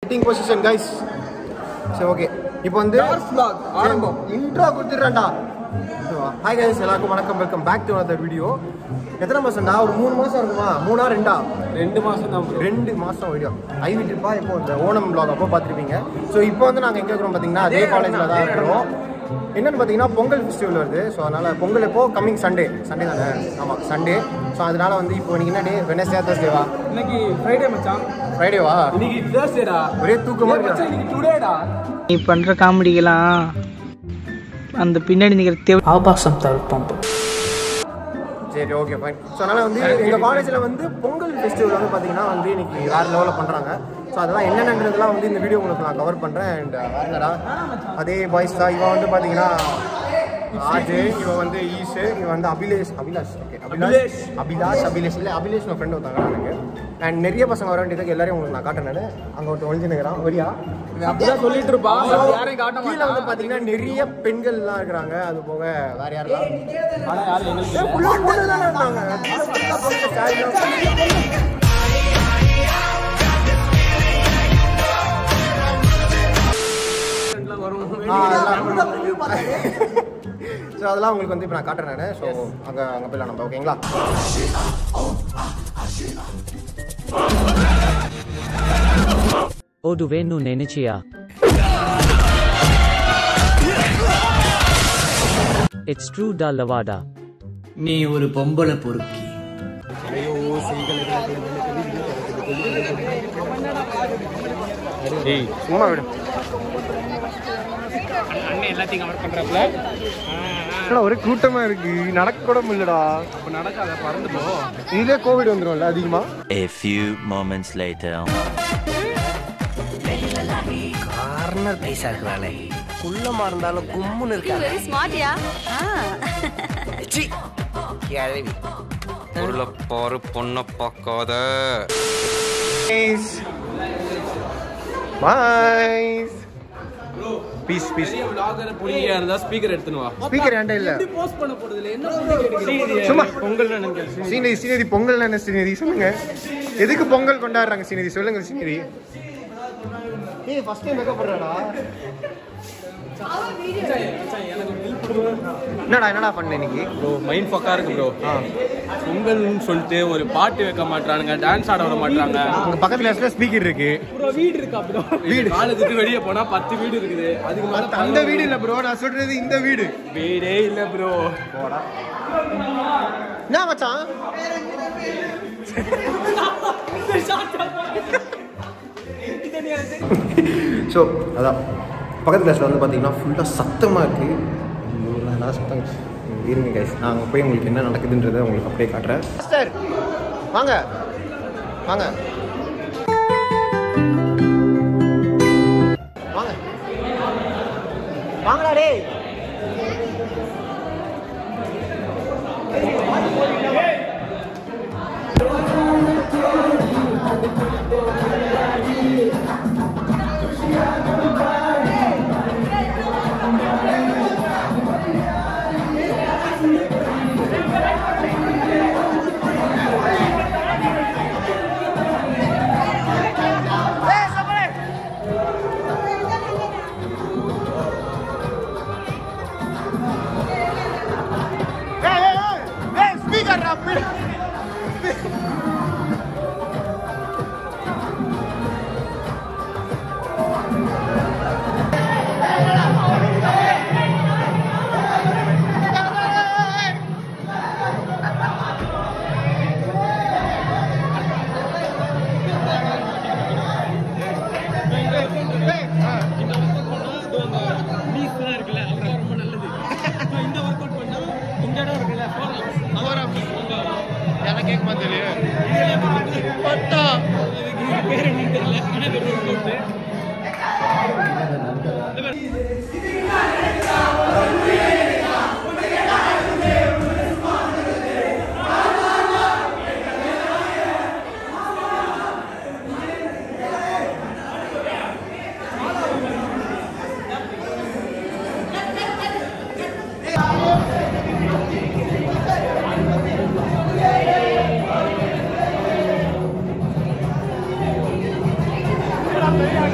Sitting position guys சரி okay இப்போ வந்து ஆரம்பம் இன்ட்ரோ கொடுத்துட்றேன்டா ஹாய் கைஸ் எல்லாருக்கும் வணக்கம் welcome back to another video எத்தனை மாசம்டா ஒரு மூணு மாசம் இருக்குமா மூணா ரெண்டா ரெண்டு மாசம் தான் ரெண்டு மாசம் வீடியோ ஐவி ட்ரிப்பா இப்போ இந்த ஓணம் vlog அப்போ பார்த்துருப்பீங்க ஸோ இப்போ வந்து நாங்கள் எங்கே இருக்கிறோம் பார்த்தீங்கன்னா அதே காலேஜில் தான் இருக்கிறோம் என்னன்னு பார்த்தீங்கன்னா பொங்கல் ஃபெஸ்டிவல் வருது ஸோ அதனால் பொங்கல் எப்போ கம்மிங் சண்டே சண்டே தானே ஆமாம் சண்டே ஸோ அதனால வந்து இப்போ இன்னைக்கு என்ன டே வெனஸ்டே தேர்ஸ்டேவா இன்னைக்கு ஃப்ரைடே மச்சான் ஃப்ரைடேவா இன்னைக்கு தேர்ஸ்டேடா ஒரே தூக்கமா இருக்கு மச்சான் இன்னைக்கு டுடேடா நீ பண்ற காமெடிக்கெல்லாம் அந்த பின்னாடி நிக்கிற தேவை ஆபாசம் தவிர்ப்போம் சரி ஓகே ஃபைன் ஸோ அதனால் வந்து எங்கள் காலேஜில் வந்து பொங்கல் ஃபெஸ்டிவல் வந்து பார்த்தீங்கன்னா வந்து இன்னைக்கு வேறு லெவலில் பண்ணுறாங்க ஸோ அதெல்லாம் என்னென்னன்றதுலாம் வந்து இந்த வீடியோ உங்களுக்கு நான் கவர் பண்ணுறேன் அண்ட் வேறடா அதே பாய்ஸ் தான் இவன் வந்து பார்த்தீங்கன்னா ஆஜே இவன் வந்து ஈஷு இவன் வந்து அபிலேஷ் அபிலாஷ் ஓகே அபிலாஷ் அபிலாஷ் அபிலேஷ் இல்லை அபிலேஷ் என் ஃப்ரெண்ட் ஒருத்தாங்க எனக்கு அண்ட் நிறைய பசங்க வர வேண்டியதுக்கு எல்லாரையும் உங்களுக்கு நான் காட்டுறேன் நான் அங்கே ஒருத்தர் ஒழிஞ்சு நிற்கிறான் வரியா அப்படிதான் சொல்லிட்டு இருப்பா யாரையும் காட்ட கீழே வந்து பார்த்தீங்கன்னா நிறைய பெண்கள்லாம் இருக்கிறாங்க அது போக வேற யாரெல்லாம் ஆனா யாரும் எங்களுக்கு ஏய், full ஆ பொண்ணு தானே இருந்தாங்க. full ஆ பொண்ணு saree எல்லாம் வரும் ஆ, அதெல்லாம் ஸோ அதெல்லாம் உங்களுக்கு வந்து இப்போ நான் காட்டுறேன் நான் ஸோ அங்கே அங்கே போயிடலாம் நம்ம ஓகேங்களா Oduve nu nenechia. It's true da lavada. நீ ஒரு பொம்பளை பொறுக்கி சும்மா விடு அண்ணன் எல்லாத்தையும் கவர் பண்றப்பல என்னடா, ஒரே கூட்டமா இருக்கு நடக்க கூட முடியலடா அப்ப நடக்காத பறந்து போ இதே கோவிட் வந்துரும்ல அதிகமா A few moments later. Corner பைசா இருக்கிறாளே குள்ளமா இருந்தாலும் கும்முன்னு இருக்காளே வெரி ஸ்மார்ட்யா சி, கிழவி பொருளை பாரு பொண்ணை பார்க்காத பாய்ஸ் பீஸ் பீஸ் பெரிய vlogger புடிங்கியா இருந்தா ஸ்பீக்கர் எடுத்துன்னு வா ஸ்பீக்கர் ஏன்டா இல்ல போஸ்ட் பண்ண போறது இல்ல என்ன பண்ணி சும்மா. பொங்கல் நினைக்கிறேன் சீனரி சீனரி பொங்கல் என்ன சீனரி சொல்லுங்க எதுக்கு பொங்கல் கொண்டாடுறாங்க சீனரி சொல்லுங்க சீனரி ஏய் ஃபர்ஸ்ட் டைம் மேக்கப் பண்றடா என்னடா என்னடா பண்ண இன்னைக்கு ப்ரோ மைண்ட் பக்கா இருக்கு ப்ரோ பொங்கல்னு சொல்லிட்டு ஒரு பாட்டு வைக்க மாட்டானுங்க டான்ஸ் ஆட விட மாட்டாங்க உங்க பக்கத்துல இருக்கிற ஸ்பீக்கர் இருக்கு ப்ரோ வீடு இருக்கா ப்ரோ வீடு காலேஜுக்கு வெளியே போனா பத்து வீடு இருக்குது அதுக்கு மேல அந்த வீடு இல்ல ப்ரோ நான் சொல்றது இந்த வீடு வீடே இல்ல ப்ரோ என்ன மச்சான் ஸோ அதான் பக்கத்து கிளாஸில் வந்து பார்த்தீங்கன்னா ஃபுல்லாக சத்தமாக இருக்குது நான் சத்தம் இருங்க கைஸ் நான் அங்கே போய் உங்களுக்கு என்ன நடக்குதுன்றதை உங்களுக்கு அப்படியே காட்டுறேன் சார் வாங்க வாங்க வாங்க வாங்கடா டேய்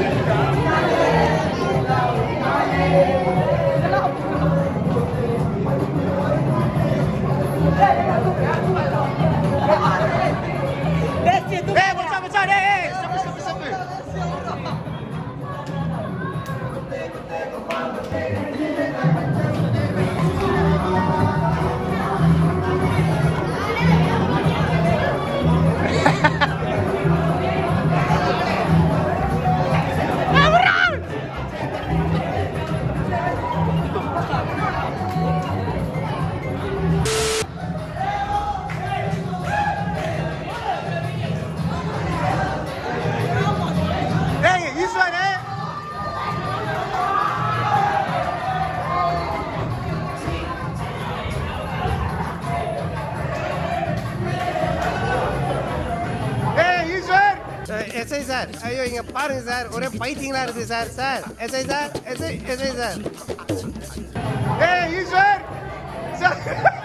ஏய் ஈஸ்வரே ஏய் ஈஸ்வர் எஸ்ஐ சார் ஐயோ இங்க பாருங்க சார் ஒரே பைத்தியங்களா இருக்கு sir sir SI sir SI SI sir ஏய் ஈஸ்வர் சார்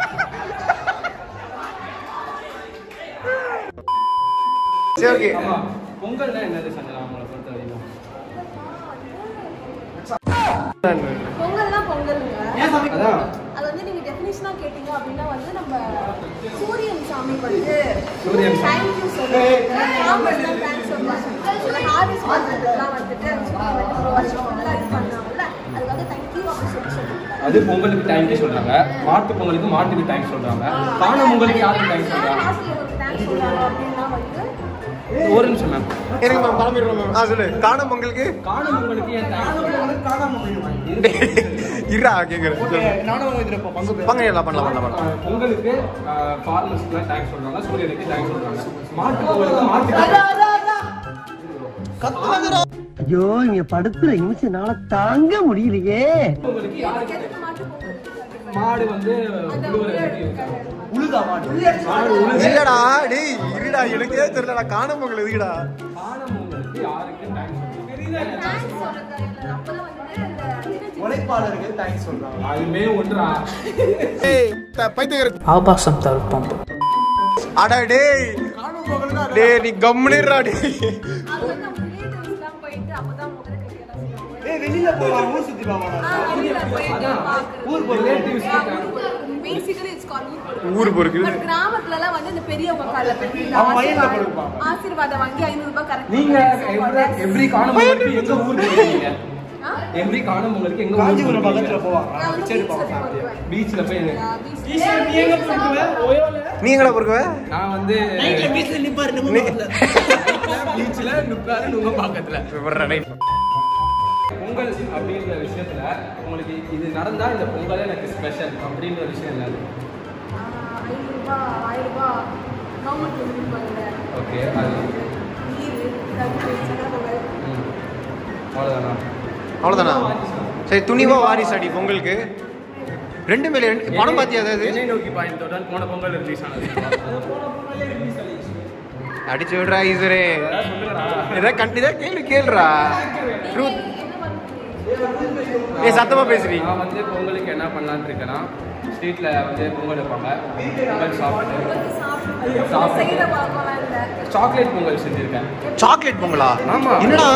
சரி ஓகே ஆமா பொங்கல்னா என்னது சஞ்சனா உங்களை பொறுத்த வரைக்கும் பொங்கல்னா பொங்கலுங்க அதான் அது வந்து நீங்க டெஃபினிஷனா கேட்டீங்க அப்படின்னா வந்து நம்ம சூரியன் சாமி வந்து சூரியன் சாமி. தேங்க்யூ சொல்லுவாங்க தேங்க்ஸ் சொல்லுவாங்க சில ஹார்வெஸ்ட் பண்றதுக்குலாம் வந்துட்டு சூரியன் வந்து ஒரு வருஷம் ஃபுல்லா இது பண்ணாங்கல்ல அதுக்கு வந்து தேங்க்யூ அப்படின்னு சொல்லி சொல்லுவாங்க அது பொங்கலுக்கு டைம் சொல்றாங்க மாட்டு பொங்கலுக்கு மாட்டுக்கு டைம் சொல்றாங்க காணும் பொங்கலுக்கு யாருக்கு டைம் சொல்றாங்க ஆசிரியர்களுக்கு தேங்க்ஸ் சொல்றாங்க அப்படின்னா வந்து ஒரு நிமிஷம் மேம் எனக்கு மேம் கிளம்பிடுறோம் மேம் ஆ சொல்லு காணும் பொங்கலுக்கு காணும் பொங்கலுக்கு ஏன் தேங்க்ஸ் இருடா கேட்குறேன் பங்கு பண்ணலாம் பண்ணலாம் பண்ணலாம் பொங்கலுக்கு ஃபார்மர்ஸ்க்கு தேங்க்ஸ் சொல்றாங்க சூரியனுக்கு தேங்க்ஸ் சொல்றாங்க மாட்டு பொங்கலுக்கு மாட்டுக்கு ஐயோ இங்க படுத்துற நிமிஷம்னால தாங்க முடியலையே பொங்கலுக்கு யாருக்கு எதுக்கு மாட்டு பொங்கல் மாடு வந்து உழுவ வைக்கிறாங்க. இல்லடா டேய் இருடா எனக்கே தெரியலடா காணும் பொங்கல் எதுக்குடா காணும் பொங்கலுக்கு யாருக்கு தேங்க்ஸ் தேங்க்ஸ் சொல்றது இல்ல அப்பதான் வந்து அந்த அதுமே ஒன்றா ஏய் த- பைத்தியக்கார ஆபாசம் தரும் பம்பு அடா டேய் டேய் நீ கம்முனிடுறா டேய் அது வந்து நம்ம ரிலேட்டிவ்ஸ்லாம் போயிட்டு அப்பதான் முதல்ல கட்டியெல்லாம் சொல்லுவாங்க ஏ வெளியில போலாம் ஊர் சுத்தி போலாம் வெளியில போயிட்டு ஊர் relatives பேசிக்கலி இட்ஸ் கால் ஊர் ஊர் பொறுக்குது பட் கிராமத்துல எல்லாம் வந்து இந்த பெரியவங்க கால்ல போய் ஆசீர்வாதம் வாங்கி 500 ரூபாய் கரெக்ட் நீங்க எவ்ரி காணும் பொங்கலுக்கு எங்க ஊர் போயிருக்கீங்க எவ்ரி காணும் பொங்கலுக்கு எங்க காஞ்சிபுரம் பக்கத்துல பீச்ல போய் நீ எங்கடா பொறுக்குவ நான் வந்து பீச்ல நுக்காரு நுங்க பக்கத்துல பொங்கல் அப்படின்ற விஷயத்துல உங்களுக்கு இது நடந்தா இந்த பொங்கலே எனக்கு ஸ்பெஷல் அப்படின்ற விஷயம் என்னது ஐநூறு ரூபாய் ஆயிரம் ரூபாய் கவர்மெண்ட் வந்து கொடுப்பாங்க ஓகே அது நீர் கரும்பு சக்கரை பொங்கல் ம். அவ்வளவுதானா அவ்வளோதானா சரி துணிவா வாரிசு அடி பொங்கலுக்கு ரெண்டு மேல ரெண்டு பணம் பாத்தியா அதாவது என்னை நோக்கி பாய்ந்தோட போன பொங்கல் ரிலீஸ் ஆனது அடிச்சு விடுறா ஈஸ்வரே ஏதா கண்டிதா கேள்வி கேளுடா ட்ரூத் ஏய் சத்தமா பேசுறீங்க நான் வந்து பொங்கலுக்கு என்ன பண்ணலான்னு இருக்கேன்னா ஸ்ட்ரீட்ல வந்து பொங்கல் வைப்பாங்க பொங்கல் சாப்பிட்டு சாப்பிட்டு. செய்யற பழக்கம்லாம் இல்லை சாக்லேட் பொங்கல் செஞ்சிருக்கேன் சாக்லேட் பொங்கலா ஆமா. என்னடா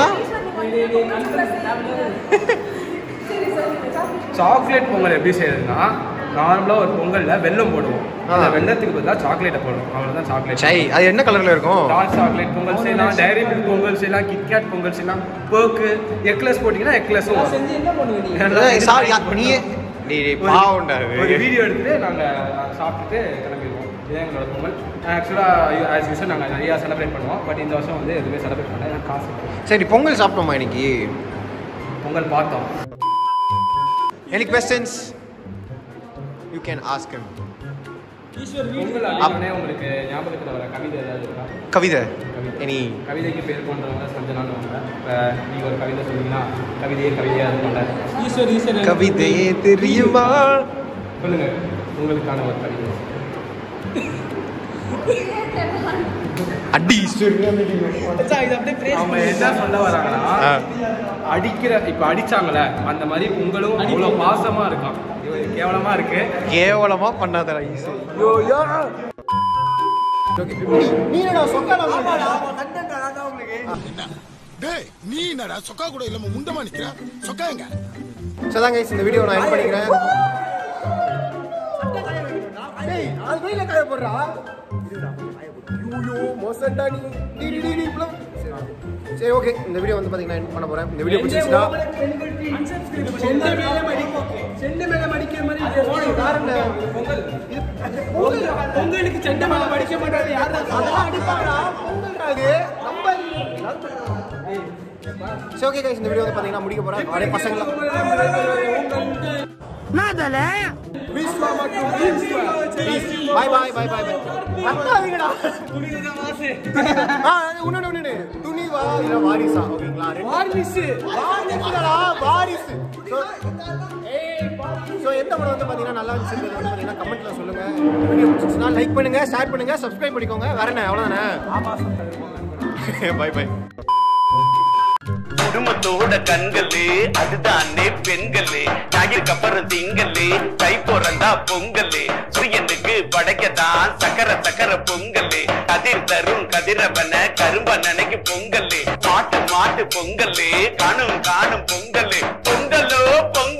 சாக்லேட் பொங்கல் எப்படி செய்யறதுன்னா நார்மலா ஒரு பொங்கல்ல வெல்லம் போடுவோம் அந்த வெள்ளத்துக்கு பதிலாக சாக்லேட்டை போடுவோம் அவ்வளவுதான் சாக்லேட் சை அது என்ன கலர்ல இருக்கும் டார்க் சாக்லேட் பொங்கல் செய்யலாம் டைரி மில்க் பொங்கல் செய்யலாம் கிட்கேட் பொங்கல் செய்யலாம் பேர்க்கு எக்லஸ் போட்டிங்கன்னா எக்லஸும் ஏய், சாரி நீ டேய் டேய், பாவம்டா ஒரு இது. வீடியோ எடுத்துட்டு நாங்கள் சாப்பிட்டுட்டு கிளம்பிடுவோம் இதுதான் எங்களோட பொங்கல் ஆக்சுவலாக ஆஸ் யூஸ்வல் நாங்கள் நிறையா செலிப்ரேட் பண்ணுவோம் பட் இந்த வருஷம் வந்து எதுவுமே செலிப்ரேட் பண்ணல எனக்கு காசு இருக்கு. சரி பொங்கல் சாப்பிட்டோமா இன்னைக்கு பொங்கல் பார்த்தோம் any questions you can ask him pongal அப்படின்னே உங்களுக்கு ஞாபகத்தில் வர கவிதை ஏதாவது இருக்கா கவிதை எனி கவிதைக்கு பேர் கொண்டவங்க சஞ்சனான்னு வாங்க நீங்கள் ஒரு கவிதை சொன்னீங்கன்னா கவிதையே கவிதையாக இருக்கும்ல கவிதையே தெரியுமா சொல்லுங்க உங்களுக்கான ஒரு கவிதை அடி அவங்க என்ன சொல்ல வராங்கன்னா அடிக்கிற இப்ப அடிச்சாங்கல்ல அந்த மாதிரி உங்களும் அவ்வளோ பாசமா இருக்கான் இது கேவலமா இருக்கு கேவலமா பண்ணாதடா ஈஸி யோ யோ நீ என்னடா சொக்கடா டேய் நீ என்னடா சொக்கா கூட இல்லாம முண்டமா நிக்கிற சொக்கா எங்க ஸோ தான் கைஸ் இந்த வீடியோ நான் என் பண்ணிக்கிறேன் டேய் அது வெயில காய போடுறா ஐயோ மோசண்டா நீ டி டி டி டி இவ்வளோ சரி ஓகே இந்த வீடியோ வந்து பார்த்தீங்கன்னா end பண்ண போகிறேன் இந்த வீடியோ பிடிச்சிருச்சா செண்டு மேல மடிக்கிற மாதிரி வேற என்ன? பொங்கலுக்கு செண்டை மேல மடிக்க மாட்டாரு யாரும் அதெல்லாம் அடிப்பாங்கடா பொங்கல்டா அது நம்ம சரி ஓகே கைஸ் இந்த வீடியோ வந்து பார்த்தீங்கன்னா முடிக்க போகிறேன் அப்படியே பசங்களா பாய் பாய் பாய் பாய் பாய் அண்ணாதீங்கடா ஆ இன்னொன்று இன்னொன்று துணிவா இல்லை வாரிசா ஓகேங்களா வாரிசு வாரிசுடா வாரிசு ஸோ எந்த படம் வந்து பார்த்தீங்கன்னா நல்லா இருந்துச்சு வந்து பார்த்தீங்கன்னா கமெண்ட்ல சொல்லுங்க வீடியோ பிடிச்சிருச்சுன்னா லைக் பண்ணுங்க ஷேர் பண்ணுங்க சப்ஸ்கிரைப் பண்ணிக்கோங்க வேற என்ன அவ்வளோதானே பை பை குடும்பத்தோட கண்களு அதுதானே பெண்களு ஞாயிற்கு அப்புறம் திங்களு தை பிறந்தா பொங்கலு சூரியனுக்கு படைக்கத்தான் சக்கர சக்கர பொங்கலு கதிர் தரும் கதிரவன கரும்ப நினைக்கு பொங்கலு மாட்டு மாட்டு பொங்கலு காணும் காணும் பொங்கலு பொங்கலோ பொங்கல்